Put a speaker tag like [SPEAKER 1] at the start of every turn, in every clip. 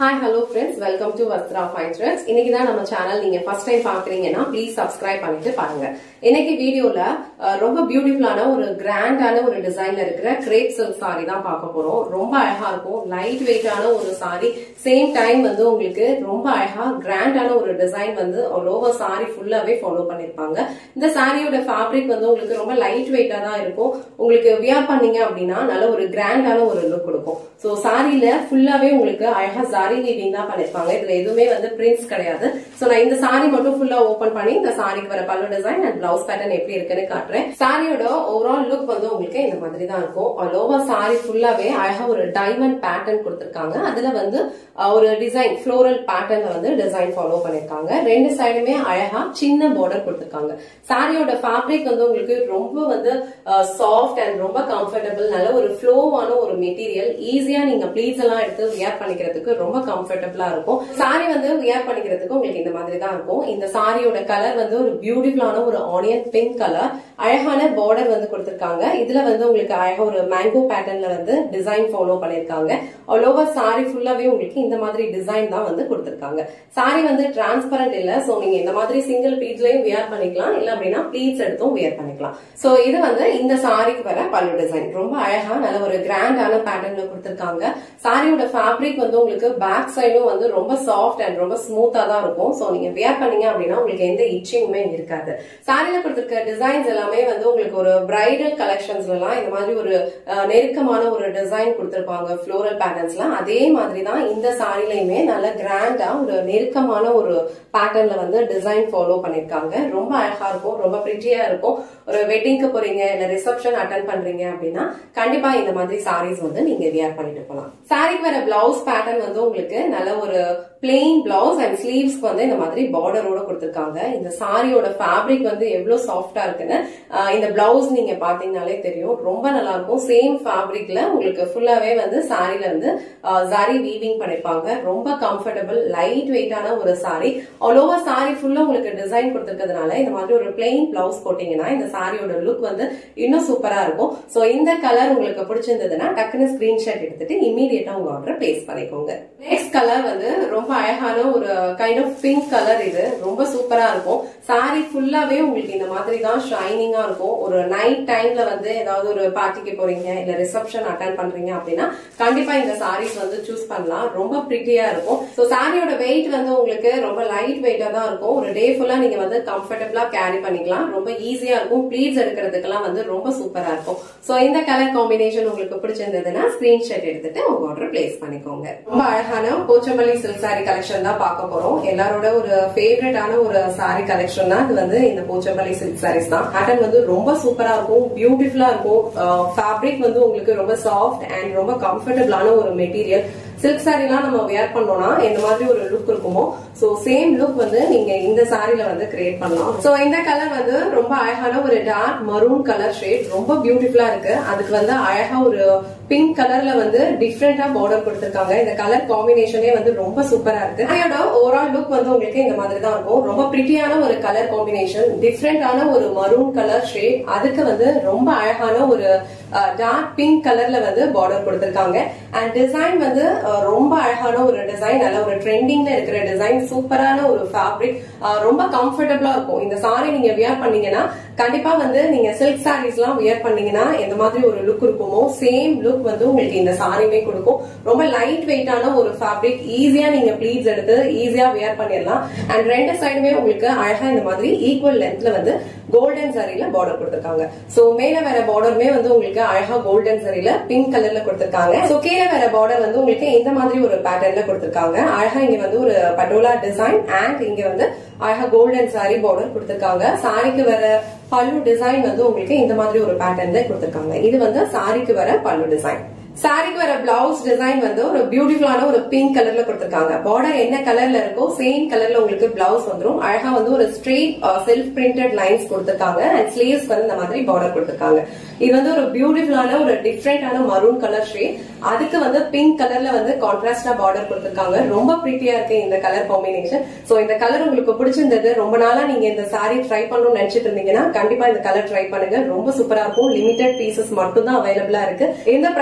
[SPEAKER 1] hi hello friends welcome to Vastra fine threads இன்னைக்கு தான் நம்ம சேனல் நீங்க ஃபர்ஸ்ட் டைம் பாக்குறீங்கன்னா ப்ளீஸ் சப்ஸ்கிரைப் பண்ணிட்டு பாருங்க இன்னைக்கு வீடியோல அஹ், ரொம்ப பியூட்டிஃபுல்லான ஒரு கிராண்டான ஒரு டிசைன்ல இருக்கிற கிரேப் சில்க் சாரி தான் பார்க்க போறோம் ரொம்ப அழகா இருக்கும் லைட் வெயிட்டான ஒரு சாரி சேம் டைம் வந்து உங்களுக்கு ரொம்ப அழகா கிராண்டான ஒரு டிசைன் வந்து ஓவர் சாரி ஃபுல்லாவே ஃபாலோ பண்ணிருப்பாங்க இந்த சாரியோட ஃபேப்ரிக் வந்து உங்களுக்கு ரொம்ப லைட் வெயிட்டா தான் இருக்கும் உங்களுக்கு வியர் பண்ணீங்க அப்படின்னா நல்ல ஒரு கிராண்டான ஒரு லுக் கொடுக்கும் சோ சாரியில ஃபுல்லாவே உங்களுக்கு அழகா சாரி வீவிங் தான் பண்ணிருப்பாங்க இதுல எதுவுமே வந்து பிரிண்ட்ஸ் கிடையாது சோ நான் இந்த சாரி மட்டும் ஃபுல்லா ஓபன் பண்ணி இந்த சாரிக்கு வர பல்லு டிசைன் அண்ட் பிளவுஸ் பேட்டர்ன் எப்படி இருக்குன்னு காட்டுறேன் சாரியோட ஓவரால் லுக் வந்து உங்களுக்கு இந்த மாதிரி தான் இருக்கும் ஆல் ஓவர் சாரி ஃபுல்லாவே அழகா ஒரு டைமண்ட் பேட்டர்ன் கொடுத்திருக்காங்க அதுல வந்து அஹ், ஒரு டிசைன் ஃப்ளோரல் பேட்டர்ன்ல வந்து டிசைன் ஃபாலோ பண்ணிருக்காங்க ரெண்டு சைடுமே அழகா சின்ன பார்டர் கொடுத்திருக்காங்க சாரியோட ஃபேப்ரிக் வந்து உங்களுக்கு ரொம்ப வந்து சாஃப்ட் அண்ட் ரொம்ப கம்ஃபர்டபுள் நல்ல ஒரு ஃப்ளோவான ஒரு மெட்டீரியல் ஈஸியா நீங்க ப்ளீட்ஸ் எல்லாம் எடுத்து வியர் பண்ணிக்கிறதுக்கு ரொம்ப கம்ஃபர்டபுளா இருக்கும் சாரி வந்து வியர் பண்ணிக்கிறதுக்கு உங்களுக்கு இந்த மாதிரி தான் இருக்கும் இந்த சாரியோட கலர் வந்து ஒரு பியூட்டிஃபுல்லான ஒரு ஆனியன் பிங்க் கலர் அழகான பார்டர் வந்து கொடுத்திருக்காங்க இதுல வந்து உங்களுக்கு அழகா ஒரு மேங்கோ பேட்டர்ன்ல வந்து டிசைன் ஃபாலோ பண்ணிருக்காங்க ஆல் ஓவர் சாரி ஃபுல்லாவே உங்களுக்கு இந்த மாதிரி டிசைன் தான் வந்து கொடுத்திருக்காங்க சாரி வந்து டிரான்ஸ்பரண்ட் இல்ல சோ நீங்க இந்த மாதிரி சிங்கிள் பீட்ஸ்லயும் வியர் பண்ணிக்கலாம் இல்ல அப்படின்னா ப்ளீட்ஸ் எடுத்தும் வியர் பண்ணிக்கலாம் சோ இது வந்து இந்த சாரிக்கு வர பல்லு டிசைன் ரொம்ப அழகா நல்ல ஒரு கிராண்டான பேட்டர்ன்ல கொடுத்திருக்காங்க சாரியோட ஃபேப்ரிக் வந்து உங்களுக்கு பேக் சைடும் வந்து ரொம்ப சாஃப்ட் அண்ட் ரொம்ப ஸ்மூத்தா தான் இருக்கும் சோ நீங்க வியர் பண்ணீங்க அப்படின்னா உங்களுக்கு எந்த இச்சிங்குமே இருக்காது சாரியில கொடுத்திருக்க டிசைன்ஸ் எல்லாமே வந்து உங்களுக்கு ஒரு பிரைடல் கலெக்ஷன்ஸ்ல எல்லாம் இந்த மாதிரி ஒரு அஹ், நெருக்கமான ஒரு டிசைன் கொடுத்திருப்பாங்க ஃப்ளோரல் பேட்டர்ன்ஸ்லாம் அதே மாதிரி தான் இந்த சாரிலையுமே நல்ல கிராண்டா ஒரு நெருக்கமான ஒரு பேட்டர்ன்ல வந்து டிசைன் ஃபாலோ பண்ணிருக்காங்க ரொம்ப அழகா இருக்கும் ரொம்ப பிரிட்டியா இருக்கும் ஒரு வெட்டிங்க்கு போறீங்க இல்ல ரிசப்ஷன் அட்டன் பண்றீங்க அப்படின்னா கண்டிப்பா இந்த மாதிரி சாரீஸ் வந்து நீங்க வியர் பண்ணிட்டு போலாம் சாரிக்கு வர பிளவுஸ் பேட்டர்ன் வந்து உங்களுக்கு நல்ல ஒரு பிளெயின் பிளவுஸ் அண்ட் ஸ்லீவ்ஸ்க்கு வந்து இந்த மாதிரி பார்டரோட கொடுத்திருக்காங்க இந்த சாரியோட ஃபேப்ரிக் வந்து எவ்வளவு சாஃப்டா இருக்குன்னு ஆஹ் இந்த பிளவுஸ் நீங்க பாத்தீங்கன்னாலே தெரியும் ரொம்ப நல்லா இருக்கும் சேம் ஃபேப்ரிக்ல உங்களுக்கு ஃபுல்லாவே வந்து சாரில வந்து சாரி வீவிங் பண்ணிருப்பாங்க ரொம்ப கம்ஃபர்டபுள் லைட் வெயிட்டான ஒரு சாரி ஆல் ஓவர் சாரி ஃபுல்லா உங்களுக்கு டிசைன் கொடுத்திருக்கிறதுனால இந்த மாதிரி ஒரு பிளெயின் பிளவுஸ் போட்டீங்கன்னா இந்த சாரியோட லுக் வந்து இன்னும் சூப்பரா இருக்கும் சோ இந்த கலர் உங்களுக்கு பிடிச்சிருந்ததுன்னா டக்குன்னு ஸ்கிரீன்ஷாட் எடுத்துட்டு இமீடியட்டா உங்க ஆர்டர் பிளேஸ் பண்ணிக்கோங்க நெக்ஸ்ட் கலர் வந்து ரொம்ப அழகான ஒரு கைண்ட் ஆஃப் பிங்க் கலர் இது ரொம்ப சூப்பரா இருக்கும் சாரி ஃபுல்லாவே உங்களுக்கு இந்த மாதிரி தான் ஷைனிங்கா இருக்கும் ஒரு நைட் டைம்ல வந்து ஏதாவது ஒரு பார்ட்டிக்கு போறீங்க இல்ல ரிசப்ஷன் அட்டன் பண்றீங்க அப்படின்னா கண்டிப்பா இந்த சாரீஸ் வந்து சூஸ் பண்ணலாம் ரொம்ப பிரிட்டியா இருக்கும் சோ சாரியோட வெயிட் வந்து உங்களுக்கு ரொம்ப லைட் வெயிட்டா தான் இருக்கும் ஒரு டே ஃபுல்லா நீங்க வந்து கம்ஃபர்டபுளா கேரி பண்ணிக்கலாம் ரொம்ப ஈஸியா இருக்கும் ப்ளீட்ஸ் எடுக்கிறதுக்கெல்லாம் வந்து ரொம்ப சூப்பரா இருக்கும் சோ இந்த கலர் காம்பினேஷன் உங்களுக்கு பிடிச்சிருந்ததுன்னா ஸ்கிரீன்ஷாட் எடுத்துட்டு உங்க ஆர்டர் பிளேஸ் பண்ணிக்கோங்க ரொம்ப அழகான போச்சம்பள்ளி சில்க் சாரி கலெக்ஷன் தான் பார்க்க போறோம் எல்லாரோட ஒரு ஃபேவரட்டான ஒரு சாரி கலெக்ஷன் தான் இது வந்து இந்த போச்சம்பள்ளி சில்க் சாரீஸ் தான் பேட்டர்ன் வந்து ரொம்ப சூப்பரா இருக்கும் பியூட்டிஃபுல்லா இருக்கும் ஃபேப்ரிக் வந்து உங்களுக்கு ரொம்ப சாஃப்ட் அண்ட் ரொம்ப கம்ஃபர்டபுளான ஒரு மெட்டீரியல் சில்க் சாரிலாம் நம்ம வியர் பண்ணோம்னா இந்த மாதிரி ஒரு லுக் இருக்குமோ சோ சேம் லுக் வந்து நீங்க இந்த சாரில வந்து கிரியேட் பண்ணலாம் சோ இந்த கலர் வந்து ரொம்ப அழகான ஒரு டார்க் மரூன் கலர் ஷேட் ரொம்ப பியூட்டிஃபுல்லா இருக்கு அதுக்கு வந்து அழகா ஒரு பிங்க் கலர்ல வந்து டிஃப்ரெண்டா பார்டர் கொடுத்திருக்காங்க இந்த கலர் காம்பினேஷனே வந்து ரொம்ப சூப்பரா இருக்கு அதோட ஓவரால் லுக் வந்து உங்களுக்கு இந்த மாதிரி தான் இருக்கும் ரொம்ப பிரிட்டியான ஒரு கலர் காம்பினேஷன் டிஃப்ரெண்டான ஒரு மரூன் கலர் ஷேட் அதுக்கு வந்து ரொம்ப அழகான ஒரு டார்க் பிங்க் கலர்ல வந்து பார்டர் கொடுத்திருக்காங்க அண்ட் டிசைன் வந்து அஹ், ரொம்ப அழகான ஒரு டிசைன் நல்ல ஒரு ட்ரெண்டிங்ல இருக்கிற டிசைன் சூப்பரான ஒரு ஃபேப்ரிக் ரொம்ப கம்ஃபர்டபுளா இருக்கும் இந்த சாரி நீங்க வியர் பண்ணீங்கன்னா கண்டிப்பா வந்து நீங்க சில்க் சாரீஸ் எல்லாம் வியர் பண்ணீங்கன்னா எந்த மாதிரி ஒரு லுக் இருக்குமோ சேம் லுக் வந்து உங்களுக்கு இந்த சாரியுமே கொடுக்கும் ரொம்ப லைட் வெயிட்டான ஒரு ஃபேப்ரிக் ஈஸியா நீங்க ப்ளீட்ஸ் எடுத்து ஈஸியா வியர் பண்ணிடலாம் அண்ட் ரெண்டு சைடுமே உங்களுக்கு அழகா இந்த மாதிரி ஈக்குவல் லென்த்ல வந்து கோல்டன் சாரியில பார்டர் கொடுத்திருக்காங்க சோ மேல வேற பார்டருமே வந்து உங்களுக்கு அழகா கோல்டன் சாரியில பிங்க் கலர்ல கொடுத்திருக்காங்க சோ கீழே வேற பார்டர் வந்து உங்களுக்கு இந்த மாதிரி ஒரு பேட்டர்ன்ல கொடுத்திருக்காங்க அழகா இங்க வந்து ஒரு பட்டோலா டிசைன் அண்ட் இங்க வந்து அழகா கோல்டன் சாரி பார்டர் கொடுத்திருக்காங்க சாரிக்கு வர பல்லு டிசைன் வந்து உங்களுக்கு இந்த மாதிரி ஒரு பேட்டர்ன்ல கொடுத்திருக்காங்க இது வந்து சாரிக்கு வர பல்லு டிசைன் சாரிக்கு வர பிளவுஸ் டிசைன் வந்து ஒரு பியூட்டிஃபுல்லான ஒரு பிங்க் கலர்ல கொடுத்திருக்காங்க பார்டர் என்ன கலர்ல இருக்கோ சேம் கலர்ல உங்களுக்கு பிளவுஸ் வந்துரும் அழகா வந்து ஒரு ஸ்ட்ரெயிட் செல்ஃப் பிரிண்டட் லைன்ஸ் கொடுத்திருக்காங்க அண்ட் ஸ்லீவ்ஸ் வந்து இந்த மாதிரி பார்டர் கொடுத்திருக்காங்க இது வந்து ஒரு பியூட்டிஃபுல்லான ஒரு டிஃப்ரெண்டான மரூன் கலர் ஷேட் அதுக்கு வந்து பிங்க் கலர்ல வந்து கான்ட்ராஸ்டா பார்டர் கொடுத்திருக்காங்க ரொம்ப பிரிட்டியா இருக்கு இந்த கலர் காம்பினேஷன் சோ இந்த கலர் உங்களுக்கு பிடிச்சிருந்தது ரொம்ப நாளா நீங்க இந்த சாரி ட்ரை பண்ணணும்னு நினைச்சிட்டு இருந்தீங்கன்னா கண்டிப்பா இந்த கலர் ட்ரை பண்ணுங்க ரொம்ப சூப்பரா இருக்கும் லிமிடெட் பீசஸ் மட்டும் தான் அவைலபிளா இருக்கு இந்த பிரைஸ்க்கு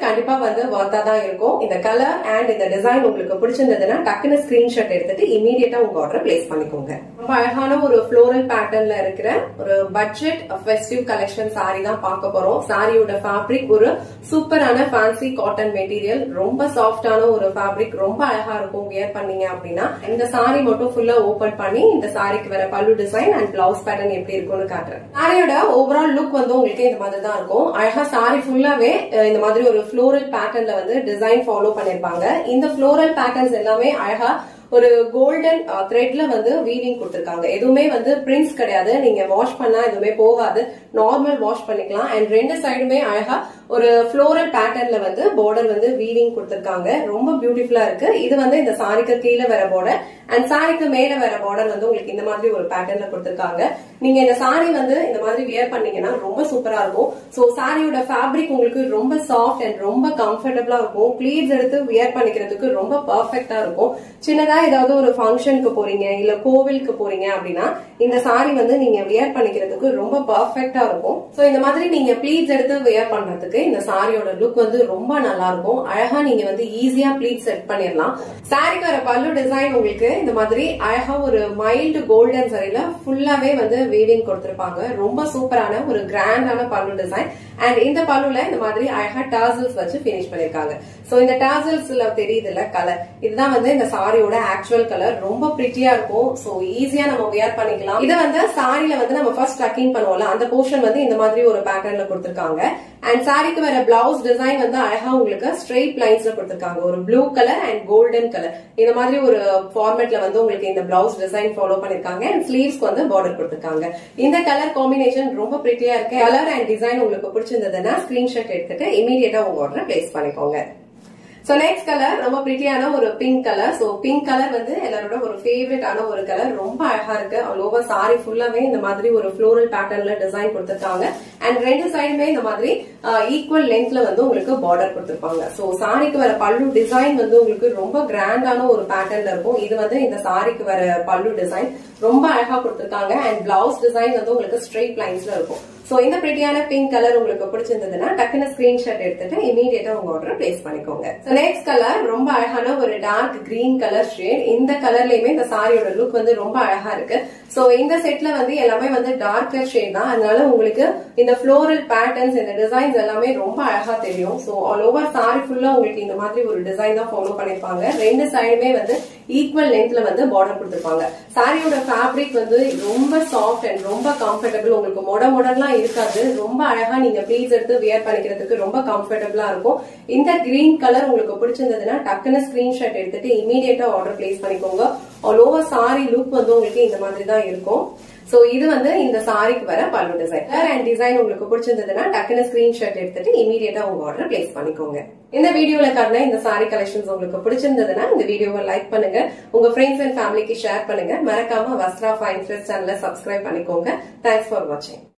[SPEAKER 1] கண்டிப்பா வந்து ஒர்த்தா தான் இருக்கும் இந்த கலர் அண்ட் இந்த டிசைன் உங்களுக்கு பிடிச்சிருந்ததுன்னா டக்குன்னு ஸ்கிரீன்ஷாட் எடுத்துட்டு இமீடியட்டா உங்க ஆர்டர் பிளேஸ் பண்ணிக்கோங்க ரொம்ப அழகான ஒரு ஃப்ளோரல் பேட்டர்ன்ல இருக்கிற ஒரு பட்ஜெட் ஃபெஸ்டிவ் கலெக்ஷன் சாரி தான் பார்க்க போறோம் சாரியோட ஃபேப்ரிக் ஒரு சூப்பரான ஃபேன்சி காட்டன் மெட்டீரியல் ரொம்ப சாஃப்டான ஒரு ஃபேப்ரிக் ரொம்ப அழகா இருக்கும் வியர் பண்ணீங்க அப்படின்னா இந்த சாரி மட்டும் ஃபுல்லா ஓபன் பண்ணி இந்த சாரிக்கு வர பல்லு டிசைன் அண்ட் பிளவுஸ் பேட்டர்ன் எப்படி இருக்கும்னு காட்டுறேன் சாரியோட ஓவரால் லுக் வந்து உங்களுக்கு இந்த மாதிரி தான் இருக்கும் அழகா சாரி ஃபுல்லாவே அஹ், இந்த மாதிரி ஒரு ஃப்ளோரல் பேட்டர்ன்ல வந்து டிசைன் ஃபாலோ பண்ணிருப்பாங்க இந்த ஃப்ளோரல் பேட்டர்ன்ஸ் எல்லாமே அழகா ஒரு கோல்டன் த்ரெட்ல வந்து வீவிங் கொடுத்திருக்காங்க எதுவுமே வந்து பிரிண்ட்ஸ் கிடையாது நீங்க வாஷ் பண்ணா எதுவுமே போகாது நார்மல் வாஷ் பண்ணிக்கலாம் அண்ட் ரெண்டு சைடுமே அழகா ஒரு ஃப்ளோரல் பேட்டர்ன்ல வந்து பார்டர் வந்து வீவிங் கொடுத்திருக்காங்க ரொம்ப பியூட்டிஃபுல்லா இருக்கு இது வந்து இந்த சாரிக்கு கீழே வர பார்டர் அண்ட் சாரிக்கு மேல வர பார்டர் வந்து உங்களுக்கு இந்த மாதிரி ஒரு பேட்டர்ன்ல கொடுத்திருக்காங்க நீங்க இந்த சாரி வந்து இந்த மாதிரி வியர் பண்ணீங்கன்னா ரொம்ப சூப்பரா இருக்கும் சோ சாரியோட ஃபேப்ரிக் உங்களுக்கு ரொம்ப சாஃப்ட் அண்ட் ரொம்ப கம்ஃபர்டபுளா இருக்கும் ப்ளீட்ஸ் எடுத்து வியர் பண்ணிக்கிறதுக்கு ரொம்ப பர்ஃபெக்டா இருக்கும் சின்னதா ஏதாவது ஒரு ஃபங்க்ஷனுக்கு போறீங்க இல்ல கோவிலுக்கு போறீங்க அப்படின்னா இந்த சாரி வந்து நீங்க வியர் பண்ணிக்கிறதுக்கு ரொம்ப பர்ஃபெக்டா இருக்கும் சோ இந்த மாதிரி நீங்க ப்ளீட்ஸ் எடுத்து வியர் பண்றதுக்கு இந்த சாரியோட லுக் வந்து ரொம்ப நல்லா இருக்கும் அழகா நீங்க வந்து ஈஸியா ப்ளீட் செட் பண்ணிடலாம் சாரிக்கு வர பல்லு டிசைன் உங்களுக்கு இந்த மாதிரி அழகா ஒரு மைல்டு கோல்டன் சரியில ஃபுல்லாவே வந்து வீவிங் கொடுத்திருப்பாங்க ரொம்ப சூப்பரான ஒரு கிராண்டான பல்லு டிசைன் அண்ட் இந்த பல்லுல இந்த மாதிரி அழகா டாசல்ஸ் வச்சு பினிஷ் பண்ணிருக்காங்க சோ இந்த டாசல்ஸ்ல தெரியுதுல கலர் இதுதான் வந்து இந்த சாரியோட ஆக்சுவல் கலர் ரொம்ப பிரிட்டியா இருக்கும் சோ ஈஸியா நம்ம வியர் பண்ணிக்கலாம் இது வந்து சாரில வந்து நம்ம ஃபர்ஸ்ட் டக்கிங் பண்ணுவோம்ல அந்த போர்ஷன் வந்து இந்த மாதிரி ஒரு பேட்டர்ன்ல கொடுத்திருக்காங்க அண்ட் சாரிக்கு வர பிளவுஸ் டிசைன் வந்து அழகா உங்களுக்கு ஸ்ட்ரெயிட் லைன்ஸ்ல கொடுத்திருக்காங்க ஒரு blue colour and golden colour இந்த மாதிரி ஒரு ஃபார்மேட்ல வந்து உங்களுக்கு இந்த பிளவுஸ் டிசைன் ஃபாலோ பண்ணிருக்காங்க அண்ட் ஸ்லீவ்ஸ்க்கு வந்து பார்டர் கொடுத்திருக்காங்க இந்த கலர் காம்பினேஷன் ரொம்ப பிரிட்டியா இருக்கு கலர் அண்ட் டிசைன் உங்களுக்கு பிடிச்சிருந்ததுன்னா ஸ்கிரீன்ஷாட் எடுத்துட்டு இமீடியட்டா உங்க ஆர்டர் பிளேஸ் பண்ணிக்கோங்க சோ நெக்ஸ்ட் கலர் ரொம்ப பிரிட்டியான ஒரு pink colour so pink colour வந்து எல்லாரோட ஒரு ஃபேவரட்டான ஒரு கலர் ரொம்ப அழகா இருக்கு ஆல் ஓவர் சாரி ஃபுல்லாவே இந்த மாதிரி ஒரு ஃப்ளோரல் பேட்டர்ன்ல டிசைன் கொடுத்திருக்காங்க அண்ட் ரெண்டு சைடுமே இந்த மாதிரி ஈக்குவல் லென்த்ல வந்து உங்களுக்கு பார்டர் கொடுத்திருப்பாங்க சோ சாரிக்கு வர பல்லு டிசைன் வந்து உங்களுக்கு ரொம்ப கிராண்டான ஒரு பேட்டர்ன்ல இருக்கும் இது வந்து இந்த சாரிக்கு வர பல்லு டிசைன் ரொம்ப அழகா கொடுத்திருக்காங்க அண்ட் பிளவுஸ் டிசைன் வந்து உங்களுக்கு ஸ்ட்ரெயிட் லைன்ஸ்ல இருக்கும் சோ இந்த பிரிட்டியான பிங்க் கலர் உங்களுக்கு பிடிச்சிருந்ததுன்னா டக்குனு ஸ்கிரீன்ஷாட் எடுத்துட்டு இமீடியட்டா உங்க ஆர்டர் பிளேஸ் பண்ணிக்கோங்க நெக்ஸ்ட் கலர் ரொம்ப அழகான ஒரு டார்க் கிரீன் கலர் ஷேட் இந்த கலர்லயுமே இந்த சாரியோட லுக் வந்து ரொம்ப அழகா இருக்கு சோ இந்த செட்ல வந்து எல்லாமே வந்து டார்க்கர் ஷேட் தான் அதனால உங்களுக்கு இந்த ஃப்ளோரல் பேட்டர்ன்ஸ் இந்த டிசைன்ஸ் எல்லாமே ரொம்ப அழகா தெரியும் சோ ஆல் ஓவர் சாரி ஃபுல்லா உங்களுக்கு இந்த மாதிரி ஒரு டிசைன் தான் ஃபாலோ பண்ணிருப்பாங்க ரெண்டு சைடுமே வந்து ஈக்குவல் லென்த்ல வந்து பார்டர் கொடுத்திருப்பாங்க சாரியோட ஃபேப்ரிக் வந்து ரொம்ப சாஃப்ட் அண்ட் ரொம்ப கம்ஃபர்டபுள் உங்களுக்கு மொட மொடலாம் இருக்காது ரொம்ப அழகா நீங்க ப்ளீஸ் எடுத்து வியர் பண்ணிக்கிறதுக்கு ரொம்ப கம்ஃபர்டபுளா இருக்கும் இந்த கிரீன் கலர் உங்களுக்கு பிடிச்சிருந்ததுன்னா டக்குன்னு ஸ்கிரீன்ஷாட் எடுத்துட்டு இமீடியட்டா ஆர்டர் பிளேஸ் பண்ணிக்கோங்க ஆல் ஓவர் சாரி லுக் வந்து உங்களுக்கு இந்த மாதிரி தான் இருக்கும் சோ இது வந்து இந்த சாரிக்கு வர பல்லு டிசைன் கலர் அண்ட் டிசைன் உங்களுக்கு பிடிச்சிருந்ததுன்னா டக்குன்னு ஸ்கிரீன்ஷாட் எடுத்துட்டு இமீடியட்டா உங்க ஆர்டர் பிளேஸ் பண்ணிக்கோங்க இந்த வீடியோல காட்டின இந்த சாரி கலெக்ஷன்ஸ் உங்களுக்கு பிடிச்சிருந்ததுன்னா இந்த வீடியோவை லைக் பண்ணுங்க உங்க ஃப்ரெண்ட்ஸ் அண்ட் ஃபேமிலிக்கு ஷேர் பண்ணுங்க மறக்காம வஸ்த்ரா ஃபைன் சேனலை சப்ஸ்கிரைப் பண்ணிக்கோங்க தேங்க்ஸ் ஃபார் வாட்சிங்